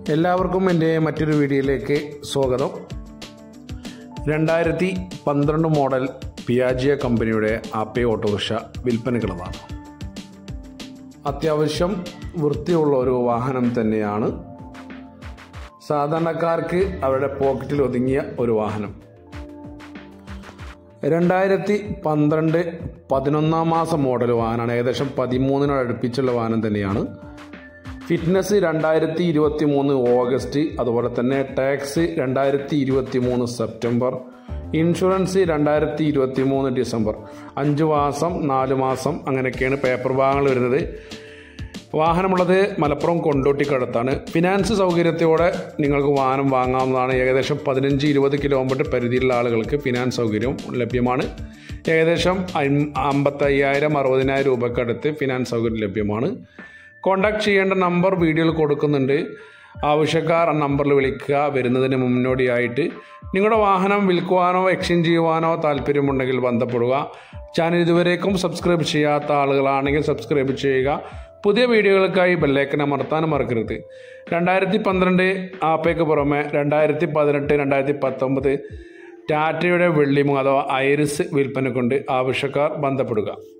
എല്ലാവർക്കും എൻ്റെ മറ്റൊരു വീഡിയോയിലേക്ക് സ്വാഗതം രണ്ടായിരത്തി പന്ത്രണ്ട് മോഡൽ പിയാജിയ കമ്പനിയുടെ ആപ്പേ ഓട്ടോറിക്ഷ വിൽപ്പനയ്ക്കുള്ളതാണ് അത്യാവശ്യം വൃത്തിയുള്ള ഒരു വാഹനം തന്നെയാണ് സാധാരണക്കാർക്ക് അവരുടെ പോക്കറ്റിൽ ഒതുങ്ങിയ ഒരു വാഹനം രണ്ടായിരത്തി പന്ത്രണ്ട് പതിനൊന്നാം മാസം മോഡൽ വാഹനമാണ് ഏകദേശം പതിമൂന്നിനോട് അടുപ്പിച്ചുള്ള വാഹനം തന്നെയാണ് ഫിറ്റ്നസ് രണ്ടായിരത്തി ഇരുപത്തി മൂന്ന് ഓഗസ്റ്റ് അതുപോലെ തന്നെ ടാക്സ് രണ്ടായിരത്തി ഇരുപത്തി മൂന്ന് സെപ്റ്റംബർ ഇൻഷുറൻസ് രണ്ടായിരത്തി ഇരുപത്തി മൂന്ന് ഡിസംബർ അഞ്ച് മാസം നാല് മാസം അങ്ങനെയൊക്കെയാണ് പേപ്പർ ഭാഗങ്ങൾ വരുന്നത് വാഹനമുള്ളത് മലപ്പുറം കൊണ്ടോട്ടിക്കടുത്താണ് ഫിനാൻസ് സൗകര്യത്തോടെ നിങ്ങൾക്ക് വാഹനം വാങ്ങാവുന്നതാണ് ഏകദേശം പതിനഞ്ച് ഇരുപത് കിലോമീറ്റർ പരിധിയിലുള്ള ആളുകൾക്ക് ഫിനാൻസ് സൗകര്യം ലഭ്യമാണ് ഏകദേശം അമ്പത്തയ്യായിരം അറുപതിനായിരം രൂപക്കടുത്ത് ഫിനാൻസ് സൗകര്യം ലഭ്യമാണ് കോൺടാക്ട് ചെയ്യേണ്ട നമ്പർ വീഡിയോയിൽ കൊടുക്കുന്നുണ്ട് ആവശ്യക്കാർ ആ നമ്പറിൽ വിളിക്കുക വരുന്നതിന് മുന്നോടിയായിട്ട് നിങ്ങളുടെ വാഹനം വിൽക്കുവാനോ എക്സ്ചേഞ്ച് ചെയ്യുവാനോ താല്പര്യമുണ്ടെങ്കിൽ ബന്ധപ്പെടുക ചാനൽ ഇതുവരേക്കും സബ്സ്ക്രൈബ് ചെയ്യാത്ത ആളുകളാണെങ്കിൽ സബ്സ്ക്രൈബ് ചെയ്യുക പുതിയ വീഡിയോകൾക്കായി ബെല്ലൈക്കൻ അമർത്താനും മറക്കരുത് രണ്ടായിരത്തി പന്ത്രണ്ട് ആപ്പയ്ക്ക് പുറമെ രണ്ടായിരത്തി പതിനെട്ട് രണ്ടായിരത്തി പത്തൊമ്പത് ടാറ്റയുടെ വെള്ളിമുഖ അഥവാ ഐറിസ് വിൽപ്പനക്കൊണ്ട് ആവശ്യക്കാർ ബന്ധപ്പെടുക